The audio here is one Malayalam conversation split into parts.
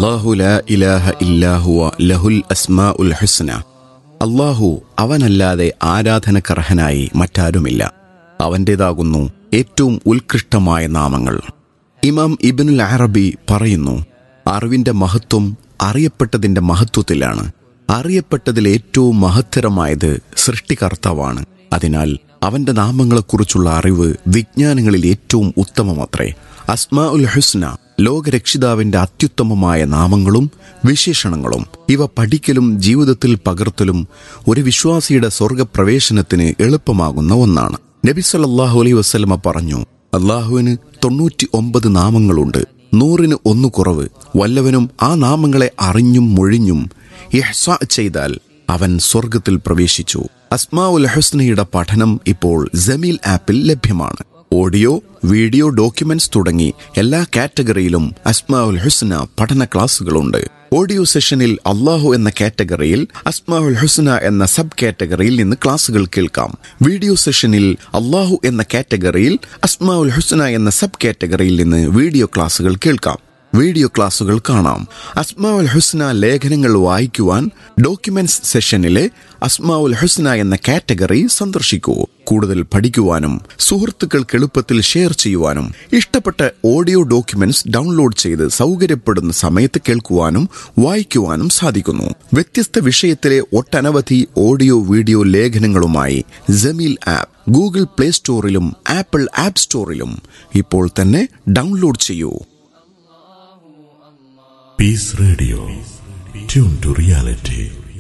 അള്ളാഹു ലാ ഇലാഹ ഇല്ലാഹുവ ലഹുൽ അസ്മാ ഉൽ ഹുസ്ന അള്ളാഹു അവനല്ലാതെ ആരാധനക്കർഹനായി മറ്റാരുമില്ല അവൻ്റേതാകുന്നു ഏറ്റവും ഉത്കൃഷ്ടമായ നാമങ്ങൾ ഇമാം ഇബിനുൽ അറബി പറയുന്നു അറിവിന്റെ മഹത്വം അറിയപ്പെട്ടതിന്റെ മഹത്വത്തിലാണ് അറിയപ്പെട്ടതിൽ ഏറ്റവും മഹത്തരമായത് സൃഷ്ടികർത്താവാണ് അതിനാൽ അവന്റെ നാമങ്ങളെക്കുറിച്ചുള്ള അറിവ് വിജ്ഞാനങ്ങളിൽ ഏറ്റവും ഉത്തമമത്രേ അസ്മാ ഉൽ ഹുസ്ന ലോകരക്ഷിതാവിന്റെ അത്യുത്തമമായ നാമങ്ങളും വിശേഷണങ്ങളും ഇവ പഠിക്കലും ജീവിതത്തിൽ പകർത്തലും ഒരു വിശ്വാസിയുടെ സ്വർഗപ്രവേശനത്തിന് എളുപ്പമാകുന്ന ഒന്നാണ് നബി സല്ലല്ലാഹു അലൈഹി വസല്ലമ പറഞ്ഞു അള്ളാഹുവിന് തൊണ്ണൂറ്റി ഒമ്പത് നാമങ്ങളുണ്ട് നൂറിന് ഒന്ന് കുറവ് വല്ലവനും ആ നാമങ്ങളെ അറിഞ്ഞും മൊഴിഞ്ഞും ഇഹ്സ ചെയ്താൽ അവൻ സ്വർഗത്തിൽ പ്രവേശിച്ചു അസ്മാ ഉൽ ഹുസ്നയുടെ പഠനം ഇപ്പോൾ ജമീൽ ആപ്പിൽ ലഭ്യമാണ് ഓഡിയോ വീഡിയോ ഡോക്യുമെന്റ്സ് തുടങ്ങി എല്ലാ കാറ്റഗറിയിലും അസ്മാ ഉൽ ഹുസ്ന പഠന ക്ലാസുകളുണ്ട് ഓഡിയോ സെഷനിൽ അള്ളാഹു എന്ന കാറ്റഗറിയിൽ അസ്മാ ഉൽ ഹുസ്ന എന്ന സബ് കാറ്റഗറിയിൽ നിന്ന് ക്ലാസുകൾ കേൾക്കാം വീഡിയോ സെഷനിൽ അള്ളാഹു എന്ന കാറ്റഗറിയിൽ അസ്മാ ഉൽ ഹുസ്ന എന്ന സബ് കാറ്റഗറിയിൽ നിന്ന് വീഡിയോ ക്ലാസുകൾ കേൾക്കാം വീഡിയോ ക്ലാസുകൾ കാണാം അസ്മാഉൽ ഹുസ്ന ലേഖനങ്ങൾ വായിക്കുവാൻ ഡോക്യുമെന്റ്സ് സെഷനിലെ അസ്മാഉൽ ഹുസ്ന എന്ന കാറ്റഗറി സന്ദർശിക്കൂ കൂടുതൽ പഠിക്കുവാനും സുഹൃത്തുക്കൾക്ക് എളുപ്പത്തിൽ ഷെയർ ചെയ്യുവാനും ഇഷ്ടപ്പെട്ട ഓഡിയോ ഡോക്യുമെന്റ്സ് ഡൗൺലോഡ് ചെയ്ത് സൗകര്യപ്പെടുന്ന സമയത്ത് കേൾക്കുവാനും വായിക്കുവാനും സാധിക്കുന്നു വ്യത്യസ്ത വിഷയത്തിലെ ഒട്ടനവധി ഓഡിയോ വീഡിയോ ലേഖനങ്ങളുമായി ജമീൽ ആപ്പ് ഗൂഗിൾ പ്ലേ സ്റ്റോറിലും ആപ്പിൾ ആപ്പ് സ്റ്റോറിലും ഇപ്പോൾ തന്നെ ഡൗൺലോഡ് ചെയ്യൂ Peace Radio. Tune to reality.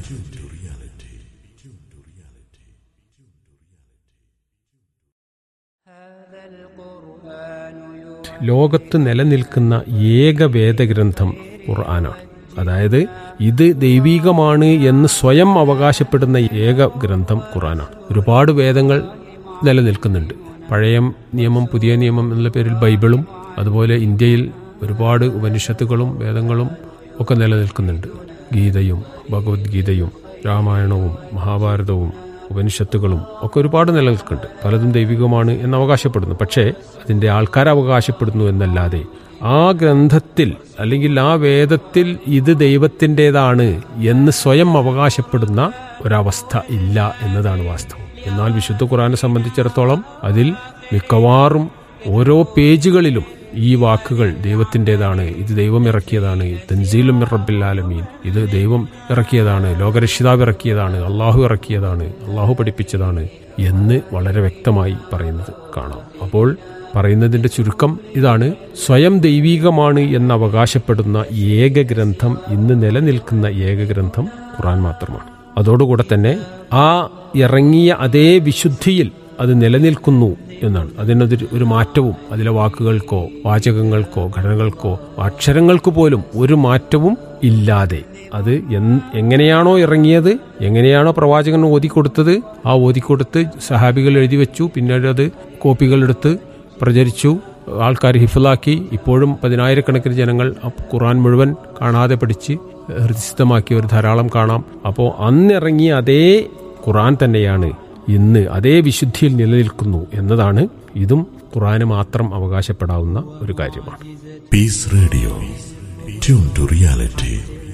ലോകത്ത് നിലനിൽക്കുന്ന ഏക വേദഗ്രന്ഥം ഖുർആനാണ് അതായത് ഇത് ദൈവീകമാണ് എന്ന് സ്വയം അവകാശപ്പെടുന്ന ഏക ഗ്രന്ഥം ഖുർആനാണ് ഒരുപാട് വേദങ്ങൾ നിലനിൽക്കുന്നുണ്ട് പഴയ നിയമം പുതിയ നിയമം എന്നുള്ള പേരിൽ ബൈബിളും അതുപോലെ ഇന്ത്യയിൽ ഒരുപാട് ഉപനിഷത്തുകളും വേദങ്ങളും ഒക്കെ നിലനിൽക്കുന്നുണ്ട് ഗീതയും ഭഗവത്ഗീതയും രാമായണവും മഹാഭാരതവും ഉപനിഷത്തുകളും ഒക്കെ ഒരുപാട് നിലനിൽക്കുന്നുണ്ട് പലതും ദൈവികമാണ് എന്ന് അവകാശപ്പെടുന്നു പക്ഷേ അതിൻ്റെ ആൾക്കാർ അവകാശപ്പെടുന്നു എന്നല്ലാതെ ആ ഗ്രന്ഥത്തിൽ അല്ലെങ്കിൽ ആ വേദത്തിൽ ഇത് ദൈവത്തിൻ്റെതാണ് എന്ന് സ്വയം അവകാശപ്പെടുന്ന ഒരവസ്ഥ ഇല്ല എന്നതാണ് വാസ്തവം എന്നാൽ വിശുദ്ധ ഖുറാനെ സംബന്ധിച്ചിടത്തോളം അതിൽ മിക്കവാറും ഓരോ പേജുകളിലും ഈ വാക്കുകൾ ദൈവത്തിൻ്റെതാണ് ഇത് ദൈവം ഇറക്കിയതാണ് തൻസീലും റബ്ബിൽ ആലമീൻ ഇത് ദൈവം ഇറക്കിയതാണ് ലോകരക്ഷിതാവ് ഇറക്കിയതാണ് അള്ളാഹു ഇറക്കിയതാണ് അള്ളാഹു പഠിപ്പിച്ചതാണ് എന്ന് വളരെ വ്യക്തമായി പറയുന്നത് കാണാം അപ്പോൾ പറയുന്നതിന്റെ ചുരുക്കം ഇതാണ് സ്വയം ദൈവീകമാണ് എന്ന് അവകാശപ്പെടുന്ന ഏക ഗ്രന്ഥം ഇന്ന് നിലനിൽക്കുന്ന ഏക ഗ്രന്ഥം ഖുറാൻ മാത്രമാണ് അതോടുകൂടെ തന്നെ ആ ഇറങ്ങിയ അതേ വിശുദ്ധിയിൽ അത് നിലനിൽക്കുന്നു എന്നാണ് അതിനൊരു ഒരു മാറ്റവും അതിലെ വാക്കുകൾക്കോ വാചകങ്ങൾക്കോ ഘടനകൾക്കോ അക്ഷരങ്ങൾക്ക് പോലും ഒരു മാറ്റവും ഇല്ലാതെ അത് എങ്ങനെയാണോ ഇറങ്ങിയത് എങ്ങനെയാണോ പ്രവാചകൻ ഓതിക്കൊടുത്തത് ആ ഓതിക്കൊടുത്ത് സഹാബികൾ എഴുതി വെച്ചു പിന്നീട് അത് കോപ്പികളെടുത്ത് പ്രചരിച്ചു ആൾക്കാർ ഹിഫിലാക്കി ഇപ്പോഴും പതിനായിരക്കണക്കിന് ജനങ്ങൾ ഖുറാൻ മുഴുവൻ കാണാതെ പഠിച്ച് ഹൃദയസ്ഥമാക്കിയവർ ധാരാളം കാണാം അപ്പോൾ അന്നിറങ്ങിയ അതേ ഖുറാൻ തന്നെയാണ് ഇന്ന് അതേ വിശുദ്ധിയിൽ നിലനിൽക്കുന്നു എന്നതാണ് ഇതും ഖുറാന് മാത്രം അവകാശപ്പെടാവുന്ന ഒരു കാര്യമാണ് Peace Radio. Tune to reality.